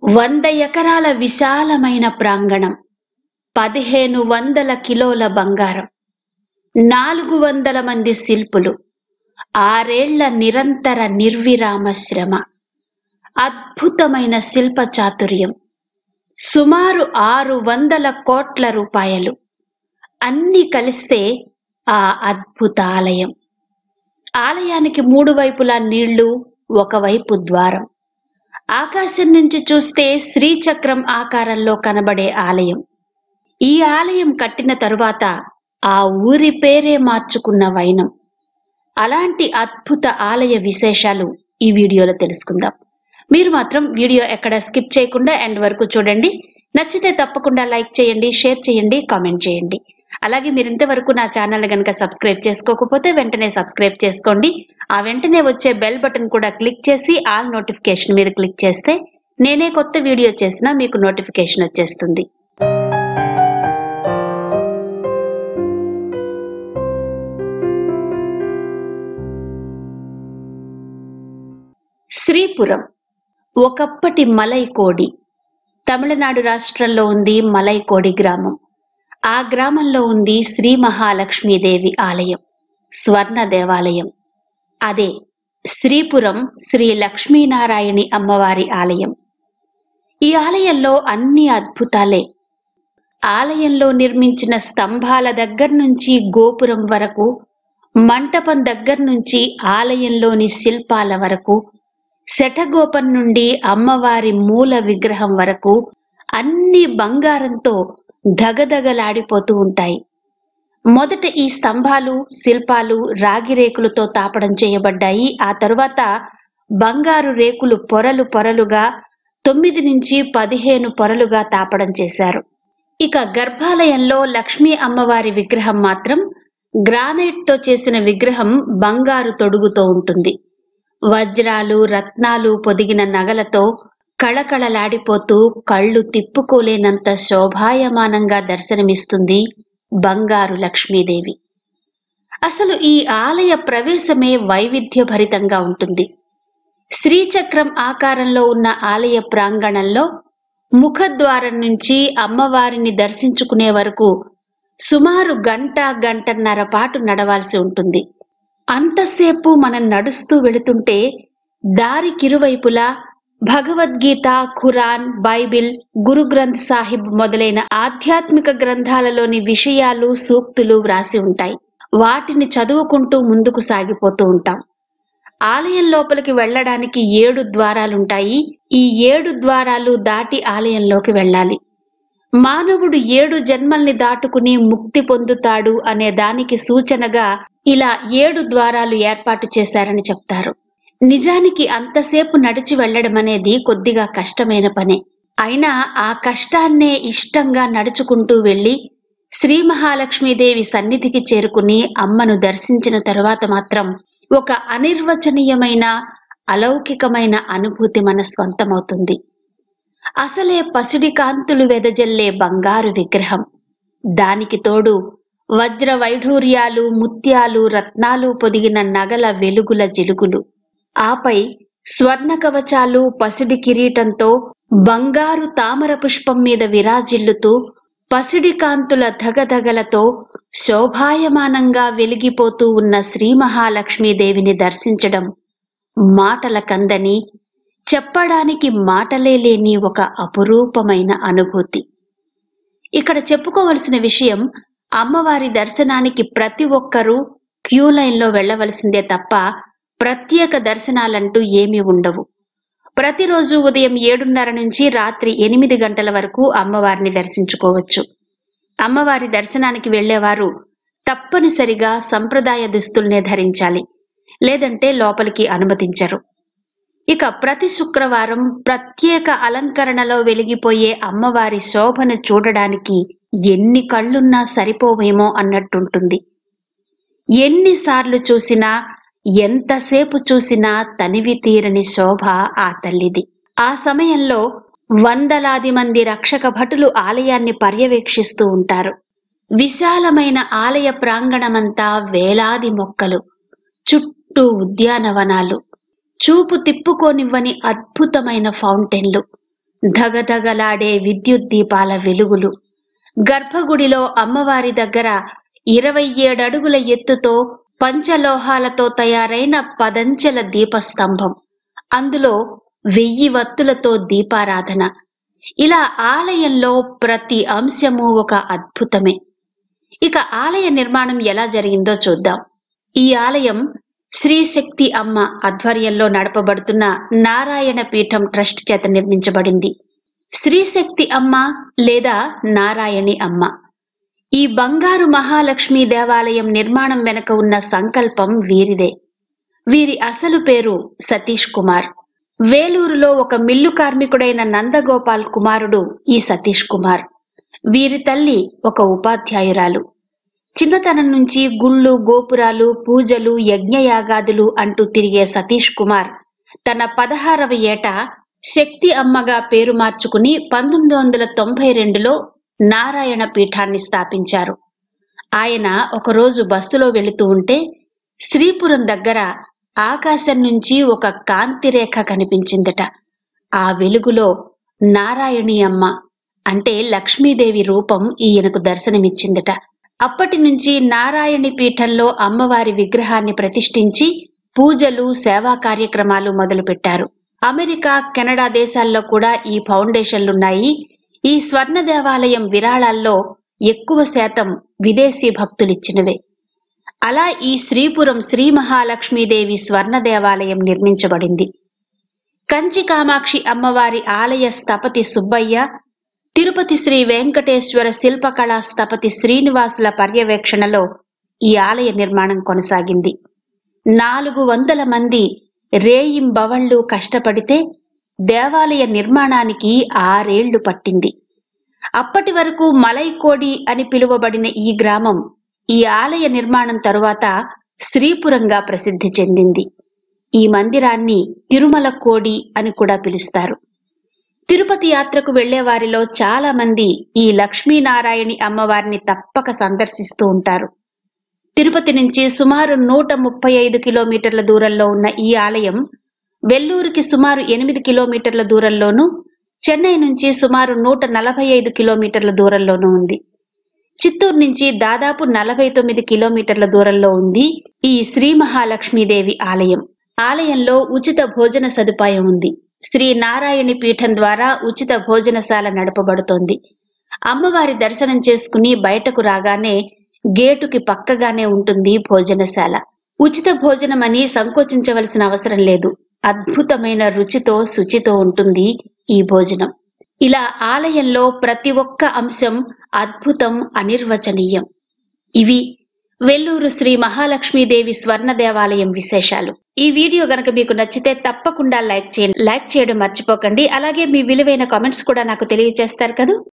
వంద ఎకరాల విశాలమైన ప్రాంగణం పదిహేను వందల కిలోల బంగారం నాలుగు వందల మంది శిల్పులు ఆరేళ్ల నిరంతర నిర్విరామ శ్రమ అద్భుతమైన శిల్ప చాతుర్యం సుమారు ఆరు వందల కోట్ల రూపాయలు అన్ని కలిస్తే ఆ అద్భుత ఆలయం ఆలయానికి మూడు వైపులా నీళ్లు ఒకవైపు ద్వారం ఆకాశం నుంచి చూస్తే శ్రీచక్రం ఆకారంలో కనబడే ఆలయం ఈ ఆలయం కట్టిన తరువాత ఆ ఊరి పేరే మార్చుకున్న వైనం అలాంటి అద్భుత ఆలయ విశేషాలు ఈ వీడియోలో తెలుసుకుందాం మీరు మాత్రం వీడియో ఎక్కడ స్కిప్ చేయకుండా ఎండ్ వరకు చూడండి నచ్చితే తప్పకుండా లైక్ చేయండి షేర్ చేయండి కామెంట్ చేయండి అలాగే మీరు ఇంతవరకు నా ఛానల్ కనుక సబ్స్క్రైబ్ చేసుకోకపోతే వెంటనే సబ్స్క్రైబ్ చేసుకోండి ఆ వెంటనే వచ్చే బెల్ బటన్ కూడా క్లిక్ చేసి ఆల్ నోటిఫికేషన్ మీద క్లిక్ చేస్తే నేనే కొత్త వీడియో చేసినా మీకు నోటిఫికేషన్ వచ్చేస్తుంది శ్రీపురం ఒకప్పటి మలైకోడి తమిళనాడు రాష్ట్రంలో ఉంది మలైకోడి గ్రామం ఆ గ్రామంలో ఉంది శ్రీ మహాలక్ష్మీదేవి ఆలయం స్వర్ణ దేవాలయం అదే శ్రీపురం శ్రీ లక్ష్మీనారాయణి అమ్మవారి ఆలయం ఈ ఆలయంలో అన్ని అద్భుతాలే ఆలయంలో నిర్మించిన స్తంభాల దగ్గర నుంచి గోపురం వరకు మంటపం దగ్గర నుంచి ఆలయంలోని శిల్పాల వరకు శఠగోపం నుండి అమ్మవారి మూల విగ్రహం వరకు అన్ని బంగారంతో ధగధగలాడిపోతూ ఉంటాయి మొదట ఈ స్తంభాలు శిల్పాలు రాగి రేకులతో తాపడం చేయబడ్డాయి ఆ తరువాత బంగారు రేకులు పొరలు పొరలుగా తొమ్మిది నుంచి పదిహేను పొరలుగా తాపడం చేశారు ఇక గర్భాలయంలో లక్ష్మీ అమ్మవారి విగ్రహం మాత్రం గ్రానైట్ తో చేసిన విగ్రహం బంగారు తొడుగుతో ఉంటుంది వజ్రాలు రత్నాలు పొదిగిన నగలతో కళకళలాడిపోతూ కళ్ళు తిప్పుకోలేనంత శోభాయమానంగా దర్శనమిస్తుంది బంగారు లక్ష్మీదేవి అసలు ఈ ఆలయ ప్రవేశమే వైవిధ్యభరితంగా ఉంటుంది శ్రీచక్రం ఆకారంలో ఉన్న ఆలయ ప్రాంగణంలో ముఖద్వారం నుంచి అమ్మవారిని దర్శించుకునే వరకు సుమారు గంట గంటన్నర పాటు నడవాల్సి ఉంటుంది అంతసేపు మనం నడుస్తూ వెళుతుంటే దారికిరువైపులా భగవద్గీత ఖురాన్ బైబిల్ గురు గ్రంథ్ సాహిబ్ మొదలైన ఆధ్యాత్మిక గ్రంథాలలోని విషయాలు సూక్తులు వ్రాసి ఉంటాయి వాటిని చదువుకుంటూ ముందుకు సాగిపోతూ ఉంటాం ఆలయం లోపలికి వెళ్ళడానికి ఏడు ద్వారాలుంటాయి ఈ ఏడు ద్వారాలు దాటి ఆలయంలోకి వెళ్ళాలి మానవుడు ఏడు జన్మల్ని దాటుకుని ముక్తి పొందుతాడు అనే దానికి సూచనగా ఇలా ఏడు ద్వారాలు ఏర్పాటు చేశారని చెప్తారు నిజానికి అంతసేపు నడిచి వెళ్లడం అనేది కొద్దిగా కష్టమైన పనే అయినా ఆ కష్టాన్నే ఇష్టంగా నడుచుకుంటూ వెళ్లి శ్రీ మహాలక్ష్మీదేవి సన్నిధికి చేరుకుని అమ్మను దర్శించిన తరువాత మాత్రం ఒక అనిర్వచనీయమైన అలౌకికమైన అనుభూతి మన స్వంతమవుతుంది అసలే పసిడి కాంతులు వెదజల్లే బంగారు విగ్రహం దానికి తోడు వజ్ర వైఢూర్యాలు ముత్యాలు రత్నాలు పొదిగిన నగల వెలుగుల జిలుగులు ఆపై స్వర్ణ కవచాలు పసిడి కిరీటంతో బంగారు తామర పుష్పం మీద విరాజిల్లుతూ పసిడి కాంతుల ధగధగలతో శోభాయమానంగా వెలిగిపోతూ ఉన్న శ్రీ మహాలక్ష్మీదేవిని దర్శించడం మాటల కందని చెప్పడానికి మాటలే లేని ఒక అపురూపమైన అనుభూతి ఇక్కడ చెప్పుకోవలసిన విషయం అమ్మవారి దర్శనానికి ప్రతి ఒక్కరూ క్యూ లైన్లో వెళ్ళవలసిందే తప్ప ప్రత్యేక దర్శనాలంటూ ఏమీ ఉండవు ప్రతిరోజు ఉదయం ఏడున్నర నుంచి రాత్రి ఎనిమిది గంటల వరకు అమ్మవారిని దర్శించుకోవచ్చు అమ్మవారి దర్శనానికి వెళ్లేవారు తప్పనిసరిగా సంప్రదాయ దుస్తుల్నే ధరించాలి లేదంటే లోపలికి అనుమతించరు ఇక ప్రతి శుక్రవారం ప్రత్యేక అలంకరణలో వెలిగిపోయే అమ్మవారి శోభను చూడడానికి ఎన్ని కళ్ళున్నా సరిపోవేమో అన్నట్టుంటుంది ఎన్నిసార్లు చూసినా ఎంతసేపు చూసినా తనివి తీరని శోభ ఆ తల్లిది ఆ సమయంలో వందలాది మంది రక్షక భటులు ఆలయాన్ని పర్యవేక్షిస్తూ ఉంటారు విశాలమైన ఆలయ ప్రాంగణమంతా వేలాది మొక్కలు చుట్టూ ఉద్యానవనాలు చూపు తిప్పుకోనివ్వని అద్భుతమైన ఫౌంటైన్లు ధగధగలాడే విద్యుత్ దీపాల వెలుగులు గర్భగుడిలో అమ్మవారి దగ్గర ఇరవై ఏడడుగుల ఎత్తుతో పంచలోహాలతో తయారైన పదంచెల దీపస్తంభం అందులో వెయ్యి వత్తులతో దీపారాధన ఇలా ఆలయంలో ప్రతి అంశము ఒక అద్భుతమే ఇక ఆలయ నిర్మాణం ఎలా జరిగిందో చూద్దాం ఈ ఆలయం శ్రీ శక్తి అమ్మ ఆధ్వర్యంలో నడపబడుతున్న నారాయణ పీఠం ట్రస్ట్ చేత నిర్మించబడింది శ్రీ శక్తి అమ్మ లేదా నారాయణి అమ్మ ఈ బంగారు మహాలక్ష్మి దేవాలయం నిర్మాణం వెనుక ఉన్న సంకల్పం వీరిదే వీరి అసలు పేరు సతీష్ కుమార్ వేలూరులో ఒక మిల్లు కార్మికుడైన నందగోపాల్ కుమారుడు ఈ సతీష్ కుమార్ వీరి తల్లి ఒక ఉపాధ్యాయురాలు చిన్నతనం నుంచి గుళ్ళు గోపురాలు పూజలు యజ్ఞయాగాదులు అంటూ తిరిగే సతీష్ కుమార్ తన పదహారవ ఏట శక్తి అమ్మగా పేరు మార్చుకుని పంతొమ్మిది వందల తొంభై రెండులో నారాయణ పీఠాన్ని స్థాపించారు ఆయన ఒకరోజు బస్సులో వెళుతూ ఉంటే శ్రీపురం దగ్గర ఆకాశం నుంచి ఒక కాంతిరేఖ కనిపించిందట ఆ వెలుగులో నారాయణి అమ్మ అంటే లక్ష్మీదేవి రూపం ఈయనకు దర్శనమిచ్చిందట అప్పటి నుంచి నారాయణి పీఠంలో అమ్మవారి విగ్రహాన్ని ప్రతిష్ఠించి పూజలు సేవా కార్యక్రమాలు మొదలుపెట్టారు అమెరికా కెనడా దేశాల్లో కూడా ఈ ఫౌండేషన్లున్నాయి ఈ స్వర్ణ దేవాలయం విరాళాల్లో ఎక్కువ శాతం విదేశీ భక్తులిచ్చినవే అలా ఈ శ్రీపురం శ్రీ మహాలక్ష్మీదేవి స్వర్ణ దేవాలయం నిర్మించబడింది కంచి కామాక్షి అమ్మవారి ఆలయ స్థపతి సుబ్బయ్య తిరుపతి శ్రీ వెంకటేశ్వర శిల్పకళా స్థపతి శ్రీనివాసుల పర్యవేక్షణలో ఈ ఆలయ నిర్మాణం కొనసాగింది నాలుగు వందల మంది రేయింబవళ్లు కష్టపడితే దేవాలయ నిర్మాణానికి ఆరేళ్లు పట్టింది అప్పటి వరకు మలైకోడి అని పిలువబడిన ఈ గ్రామం ఈ ఆలయ నిర్మాణం తరువాత శ్రీపురంగా ప్రసిద్ధి చెందింది ఈ మందిరాన్ని తిరుమల కోడి అని కూడా పిలుస్తారు తిరుపతి యాత్రకు వెళ్లే వారిలో చాలా మంది ఈ లక్ష్మీనారాయణి అమ్మవారిని తప్పక సందర్శిస్తూ ఉంటారు తిరుపతి నుంచి సుమారు నూట ముప్పై ఐదు కిలోమీటర్ల దూరంలో ఉన్న ఈ ఆలయం వెల్లూరుకి సుమారు ఎనిమిది కిలోమీటర్ల దూరంలోనూ చెన్నై నుంచి సుమారు నూట నలభై ఐదు కిలోమీటర్ల దూరంలోనూ ఉంది చిత్తూరు నుంచి దాదాపు నలభై తొమ్మిది కిలోమీటర్ల దూరంలో ఉంది ఈ శ్రీ మహాలక్ష్మీదేవి ఆలయం ఆలయంలో ఉచిత భోజన సదుపాయం ఉంది శ్రీ నారాయణి పీఠం ద్వారా ఉచిత భోజనశాల నడపబడుతోంది అమ్మవారి దర్శనం చేసుకుని బయటకు రాగానే గేటుకి పక్కగానే ఉంటుంది భోజనశాల ఉచిత భోజనమని సంకోచించవలసిన అవసరం లేదు అద్భుతమైన రుచితో శుచితో ఉంటుంది ఈ భోజనం ఇలా ఆలయంలో ప్రతి ఒక్క అంశం అద్భుతం అనిర్వచనీయం ఇవి వెల్లూరు శ్రీ మహాలక్ష్మీదేవి స్వర్ణ దేవాలయం విశేషాలు ఈ వీడియో గనక మీకు నచ్చితే తప్పకుండా లైక్ చేయండి లైక్ చేయడం మర్చిపోకండి అలాగే మీ విలువైన కామెంట్స్ కూడా నాకు తెలియజేస్తారు కదా